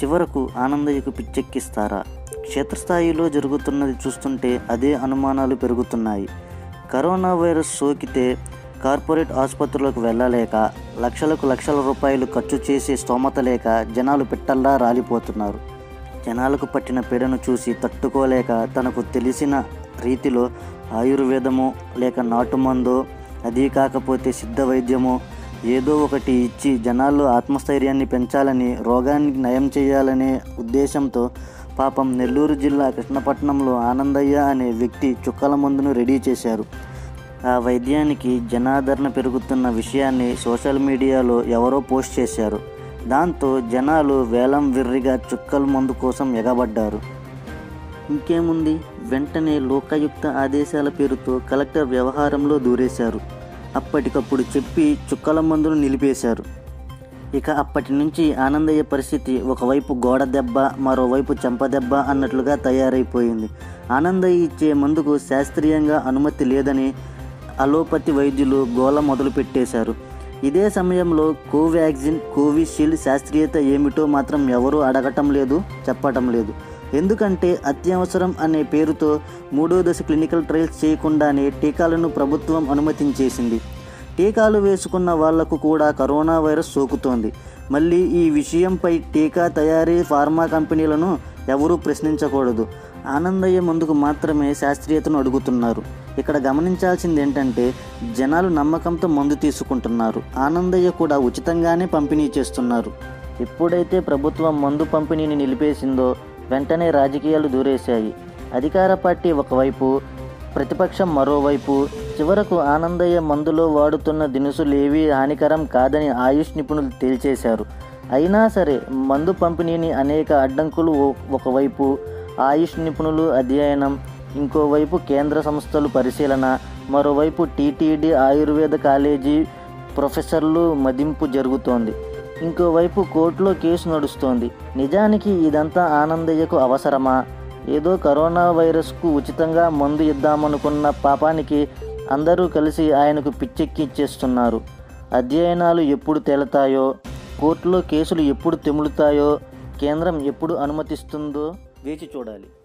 చివరకు ఆనందయ్యకు పిచ్చెక్కిస్తారా క్షేత్రస్థాయిలో జరుగుతున్నది చూస్తుంటే అదే అనుమానాలు పెరుగుతున్నాయి కరోనా వైరస్ సోకితే కార్పొరేట్ ఆసుపత్రులకు వెళ్ళలేక లక్షలకు లక్షల రూపాయలు ఖర్చు చేసే స్తోమత లేక జనాలు పిట్టల్లా రాలిపోతున్నారు జనాలకు పట్టిన పీడను చూసి తట్టుకోలేక తనకు తెలిసిన రీతిలో ఆయుర్వేదమో లేక నాటుమందో అదీ కాకపోతే సిద్ధ వైద్యమో ఏదో ఒకటి ఇచ్చి జనాల్లో ఆత్మస్థైర్యాన్ని పెంచాలని రోగాన్ని నయం చేయాలనే ఉద్దేశంతో పాపం నెల్లూరు జిల్లా కృష్ణపట్నంలో ఆనందయ్య అనే వ్యక్తి చుక్కల మందును రెడీ చేశారు ఆ వైద్యానికి జనాదరణ పెరుగుతున్న విషయాన్ని సోషల్ మీడియాలో ఎవరో పోస్ట్ చేశారు దాంతో జనాలు వేలం విర్రిగా చుక్కల మందు కోసం ఎగబడ్డారు ఇంకేముంది వెంటనే లోకాయుక్త ఆదేశాల పేరుతో కలెక్టర్ వ్యవహారంలో దూరేశారు అప్పటికప్పుడు చెప్పి చుక్కల మందును నిలిపేశారు ఇక అప్పటి నుంచి ఆనందయ్య పరిస్థితి ఒకవైపు గోడ దెబ్బ మరోవైపు చెంప దెబ్బ అన్నట్లుగా తయారైపోయింది ఆనందయ్య ఇచ్చే మందుకు శాస్త్రీయంగా అనుమతి లేదని అలోపతి వైద్యులు గోల మొదలు పెట్టేశారు ఇదే సమయంలో కోవాక్సిన్ కోవిషీల్డ్ శాస్త్రీయత ఏమిటో మాత్రం ఎవరూ అడగటం లేదు చెప్పటం లేదు ఎందుకంటే అత్యవసరం అనే పేరుతో మూడో దశ క్లినికల్ ట్రయల్స్ చేయకుండానే టీకాలను ప్రభుత్వం అనుమతించేసింది టీకాలు వేసుకున్న వాళ్లకు కూడా కరోనా వైరస్ సోకుతోంది మళ్ళీ ఈ విషయంపై టీకా తయారీ ఫార్మా కంపెనీలను ఎవరూ ప్రశ్నించకూడదు ఆనందయ్య ముందుకు మాత్రమే శాస్త్రీయతను అడుగుతున్నారు ఇక్కడ గమనించాల్సింది ఏంటంటే జనాలు నమ్మకంతో మందు తీసుకుంటున్నారు ఆనందయ్య కూడా ఉచితంగానే పంపిణీ చేస్తున్నారు ఎప్పుడైతే ప్రభుత్వం మందు పంపిణీని నిలిపేసిందో వెంటనే రాజకీయాలు దూరేశాయి అధికార పార్టీ ఒకవైపు ప్రతిపక్షం మరోవైపు చివరకు ఆనందయ్య మందులో వాడుతున్న దినుసులేవీ హానికరం కాదని ఆయుష్ నిపుణులు తేల్చేశారు అయినా సరే మందు పంపిణీని అనేక అడ్డంకులు ఓ- ఒకవైపు ఆయుష్ నిపుణులు అధ్యయనం ఇంకోవైపు కేంద్ర సంస్థలు పరిశీలన మరోవైపు టీటీడీ ఆయుర్వేద కాలేజీ ప్రొఫెసర్లు మదింపు జరుగుతోంది ఇంకోవైపు కోర్టులో కేసు నడుస్తోంది నిజానికి ఇదంతా ఆనందయ్యకు అవసరమా ఏదో కరోనా వైరస్కు ఉచితంగా మందు ఇద్దామనుకున్న పాపానికి అందరూ కలిసి ఆయనకు పిచ్చెక్కిచ్చేస్తున్నారు అధ్యయనాలు ఎప్పుడు తేలతాయో కోర్టులో కేసులు ఎప్పుడు తెములుతాయో కేంద్రం ఎప్పుడు అనుమతిస్తుందో వేచి చూడాలి